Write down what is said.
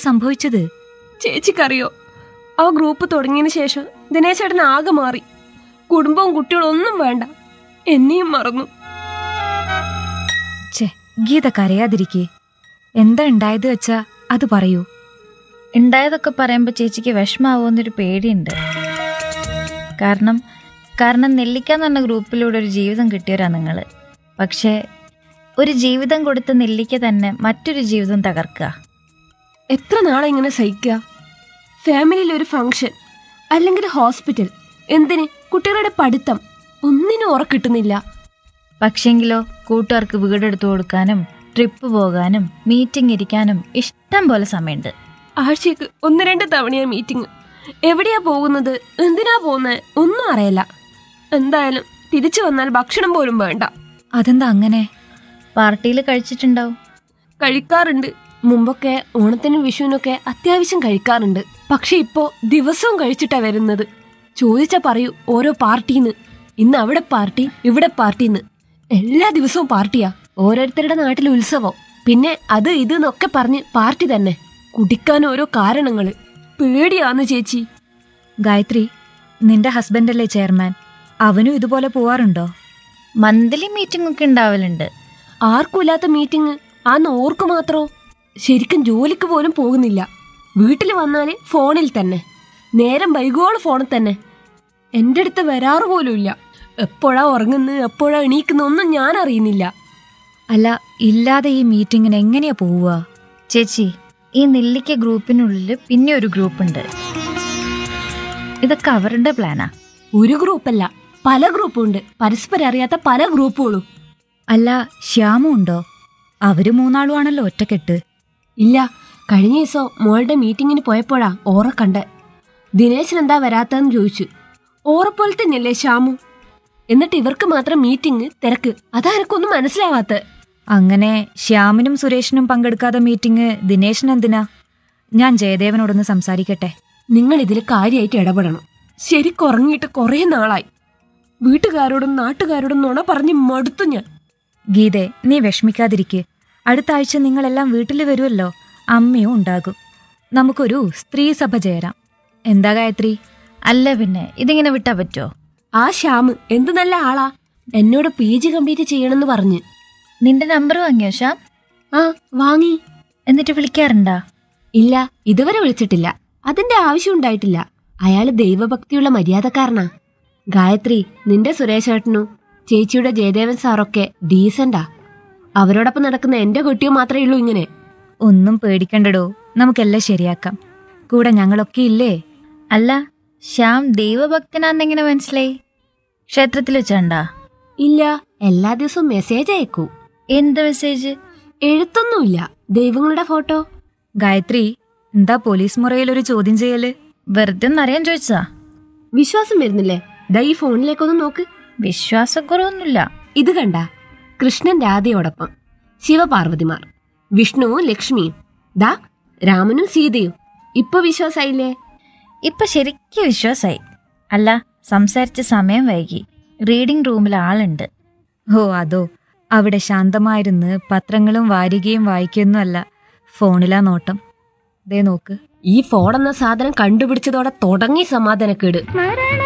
സംഭവിച്ചത് ചേച്ചിക്കറിയോ ആ ഗ്രൂപ്പ് തുടങ്ങിയതിന് ശേഷം ദിനേശേട്ടൻ ആകെ മാറി കുടുംബവും കുട്ടികളും ഒന്നും വേണ്ട എന്നെയും മറന്നു ഛെ ഗീത കരയാതിരിക്കേ എന്താ ഉണ്ടായത് വെച്ചാ അത് പറയൂ ഉണ്ടായതൊക്കെ പറയുമ്പോൾ ചേച്ചിക്ക് വിഷമാവുമെന്നൊരു പേടിയുണ്ട് കാരണം കാരണം നെല്ലിക്ക എന്ന് പറഞ്ഞ ഗ്രൂപ്പിലൂടെ ഒരു ജീവിതം കിട്ടിയവരാ നിങ്ങൾ പക്ഷേ ഒരു ജീവിതം കൊടുത്ത നെല്ലിക്ക തന്നെ മറ്റൊരു ജീവിതം തകർക്കുക എത്ര നാളെ ഇങ്ങനെ സഹിക്കുക ഫാമിലിയിൽ ഒരു ഫംഗ്ഷൻ അല്ലെങ്കിൽ ഹോസ്പിറ്റൽ എന്തിന് കുട്ടികളുടെ പഠിത്തം ഒന്നിനും ഉറക്കിട്ടുന്നില്ല പക്ഷെങ്കിലോ കൂട്ടുകാർക്ക് വീടെടുത്തു കൊടുക്കാനും ട്രിപ്പ് പോകാനും മീറ്റിംഗ് ഇരിക്കാനും ഇഷ്ടം പോലെ സമയമുണ്ട് ആഴ്ചക്ക് ഒന്ന് രണ്ട് തവണയാ മീറ്റിംഗ് എവിടെയാ പോകുന്നത് എന്തിനാ പോകുന്നത് ഒന്നും അറിയില്ല എന്തായാലും തിരിച്ചു വന്നാൽ ഭക്ഷണം പോലും വേണ്ട അതെന്താ അങ്ങനെ പാർട്ടിയിൽ കഴിച്ചിട്ടുണ്ടാവും കഴിക്കാറുണ്ട് മുമ്പൊക്കെ ഓണത്തിനും വിഷുവിനൊക്കെ അത്യാവശ്യം കഴിക്കാറുണ്ട് പക്ഷെ ഇപ്പോ ദിവസവും കഴിച്ചിട്ടാ വരുന്നത് ചോദിച്ചാ പറയൂ ഓരോ പാർട്ടീന്ന് ഇന്ന് അവിടെ പാർട്ടി ഇവിടെ പാർട്ടിന്ന് എല്ലാ ദിവസവും പാർട്ടിയാ ഓരോരുത്തരുടെ നാട്ടിൽ ഉത്സവം പിന്നെ അത് ഇത് എന്നൊക്കെ പറഞ്ഞ് പാർട്ടി തന്നെ കുടിക്കാൻ ഓരോ കാരണങ്ങള് പേടിയാന്ന് ചേച്ചി ഗായത്രി നിന്റെ ഹസ്ബൻഡല്ലേ ചെയർമാൻ അവനും ഇതുപോലെ പോവാറുണ്ടോ മന്ത്ലി മീറ്റിംഗ് ഒക്കെ ഉണ്ടാവലുണ്ട് ആർക്കുമില്ലാത്ത മീറ്റിംഗ് ആ നോർക്ക് മാത്രോ ശരിക്കും ജോലിക്ക് പോലും പോകുന്നില്ല വീട്ടിൽ വന്നാല് ഫോണിൽ തന്നെ നേരം വൈകോളം ഫോണിൽ തന്നെ എൻ്റെ അടുത്ത് വരാറ് പോലും ഇല്ല എപ്പോഴാ ഉറങ്ങുന്നത് എപ്പോഴാ എണീക്കുന്ന ഒന്നും ഞാൻ അറിയുന്നില്ല അല്ല ഇല്ലാതെ ഈ മീറ്റിങ്ങിന് എങ്ങനെയാ പോവുക ചേച്ചി ഈ നെല്ലിക്ക ഗ്രൂപ്പിനുള്ളിൽ പിന്നെ ഒരു ഗ്രൂപ്പ് ഉണ്ട് ഇതൊക്കെ അവരുടെ പ്ലാനാ ഒരു ഗ്രൂപ്പല്ല പല ഗ്രൂപ്പുണ്ട് പരസ്പരം അറിയാത്ത പല ഗ്രൂപ്പുകളും അല്ല ശ്യാമും ഉണ്ടോ അവര് മൂന്നാളും ആണല്ലോ ഒറ്റക്കെട്ട് ഇല്ല കഴിഞ്ഞ ദിവസം മോളുടെ മീറ്റിങ്ങിന് പോയപ്പോഴാ ഓറ കണ്ടെ ദിനേശൻ എന്താ വരാത്തതെന്ന് ചോദിച്ചു ഓറ പോലെ തന്നെയല്ലേ ശ്യാമു എന്നിട്ട് ഇവർക്ക് മാത്രം മീറ്റിംഗ് തിരക്ക് അതാ എനക്കൊന്നും മനസ്സിലാവാത്ത അങ്ങനെ ശ്യാമിനും സുരേഷിനും പങ്കെടുക്കാത്ത മീറ്റിംഗ് ദിനേശിന് എന്തിനാ ഞാൻ ജയദേവനോടൊന്ന് സംസാരിക്കട്ടെ നിങ്ങൾ ഇതിൽ കാര്യമായിട്ട് ഇടപെടണം ശരിക്കുറങ്ങിയിട്ട് കുറേ നാളായി വീട്ടുകാരോടും നാട്ടുകാരോടും നുണ പറഞ്ഞ് മടുത്തു ഞാൻ ഗീതെ നീ വിഷമിക്കാതിരിക്കെ അടുത്ത ആഴ്ച നിങ്ങളെല്ലാം വീട്ടിൽ വരുമല്ലോ അമ്മയും ഉണ്ടാകും നമുക്കൊരു സ്ത്രീ സഭ ചേരാം എന്താ ഗായത്രി അല്ല പിന്നെ ഇതിങ്ങനെ വിട്ടാ പറ്റുമോ ആ ശ്യാമ് എന്ത് നല്ല ആളാ എന്നോട് പി ജി കംപ്ലീറ്റ് ചെയ്യണമെന്ന് പറഞ്ഞ് നിന്റെ നമ്പർ വാങ്ങിയോ ശ്യാം ആ വാങ്ങി എന്നിട്ട് വിളിക്കാറുണ്ടാ ഇല്ല ഇതുവരെ വിളിച്ചിട്ടില്ല അതിന്റെ ആവശ്യം ഉണ്ടായിട്ടില്ല അയാള് ദൈവഭക്തിയുള്ള മര്യാദക്കാരനാ ഗായത്രി നിന്റെ സുരേഷേട്ടനും ചേച്ചിയുടെ ജയദേവൻ സാറൊക്കെ ഡീസന്റാ അവരോടൊപ്പം നടക്കുന്ന എന്റെ കുട്ടിയോ മാത്രമേ ഉള്ളൂ ഇങ്ങനെ ഒന്നും പേടിക്കണ്ടടോ നമുക്കെല്ലാം ശരിയാക്കാം കൂടെ ഞങ്ങളൊക്കെ ഇല്ലേ അല്ല ശ്യാം ദൈവഭക്തനാന്നെങ്ങനെ മനസ്സിലായി ക്ഷേത്രത്തിൽ വെച്ചാണ്ടാ ഇല്ല എല്ലാ ദിവസവും മെസ്സേജ് അയക്കൂ എന്ത് മെസ്സേജ് എഴുത്തൊന്നുമില്ല ദൈവങ്ങളുടെ ഫോട്ടോ ഗായത്രി എന്താ പോലീസ് മുറയിൽ ഒരു ചോദ്യം ചെയ്യല് വെറുതെ ഒന്നറിയാൻ ചോദിച്ചതാ വിശ്വാസം വരുന്നില്ലേ ദാ ഈ ഫോണിലേക്കൊന്ന് നോക്ക് വിശ്വാസക്കുറവൊന്നുമില്ല ഇത് കണ്ട കൃഷ്ണൻ രാധയോടൊപ്പം ശിവപാർവതിമാർ വിഷ്ണുവും ലക്ഷ്മിയും ദാ രാമനും സീതയും ഇപ്പൊ വിശ്വാസായില്ലേ ഇപ്പൊ ശരിക്കും വിശ്വാസായി അല്ല സംസാരിച്ച സമയം വൈകി റീഡിംഗ് റൂമിൽ ആളുണ്ട് ഓ അതോ അവിടെ ശാന്തമായിരുന്ന് പത്രങ്ങളും വാരികയും വായിക്കൊന്നുമല്ല ഫോണിലാ നോട്ടം ദേ നോക്ക് ഈ ഫോൺ എന്ന സാധനം കണ്ടുപിടിച്ചതോടെ തുടങ്ങി സമാധാനക്കേട് മരണ